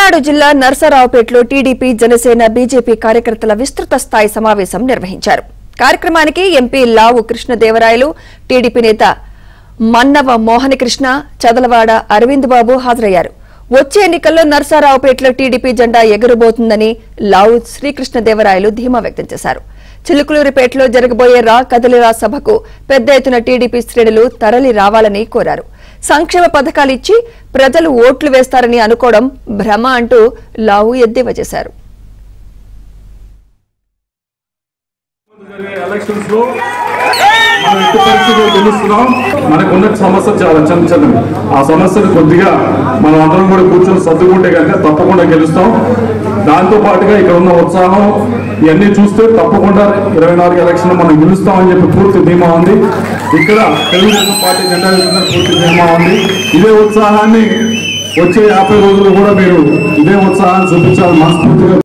పల్నాడు జిల్లా నర్సరావుపేటలో TDP Janasena BJP కార్యకర్తల విస్తృత స్థాయి సమావేశం నిర్వహించారు కార్యక్రమానికి ఎంపీ లావు కృష్ణదేవరాయలు టీడీపీ నేత మన్నవ మోహనకృష్ణ చదలవాడ అరవింద్ బాబు హాజరయ్యారు వచ్చే ఎన్నికల్లో నర్సారావుపేటలో టీడీపీ జెండా ఎగురబోతుందని లావు శ్రీకృష్ణదేవరాయలు ధీమా వ్యక్తం చేశారు చిలుకలూరిపేటలో జరగబోయే రా కదలిరా సభకు పెద్ద ఎత్తున టీడీపీ శ్రేణులు తరలి రావాలని కోరారు సంక్షేమ పథకాలు ఇచ్చి ప్రజలు ఓట్లు వేస్తారని అనుకోవడం భ్రమ అంటూ లావు ఎద్దేవా చేశారు జరిగే ఎలక్షన్స్ లో మనం ఎట్టి పరిస్థితుల్లో గెలుస్తున్నాం మనకున్న సమస్య చాలా చిన్న చిన్నవి ఆ సమస్యను కొద్దిగా మనం అందరం కూడా కూర్చొని సర్దుకుంటే కనుక తప్పకుండా గెలుస్తాం దాంతో పాటుగా ఇక్కడ ఉన్న ఉత్సాహం ఇవన్నీ చూస్తే తప్పకుండా ఇరవై నాలుగు ఎలక్షన్ మనం గెలుస్తామని చెప్పి పూర్తి ధీమా ఉంది ఇక్కడ తెలుగుదేశం పార్టీ జెండా ఎత్తుతున్న పూర్తి ధీమా ఉంది ఇదే ఉత్సాహాన్ని వచ్చే యాభై రోజులు కూడా మీరు ఇదే ఉత్సాహాన్ని చూపించాలని మనస్ఫూర్తిగా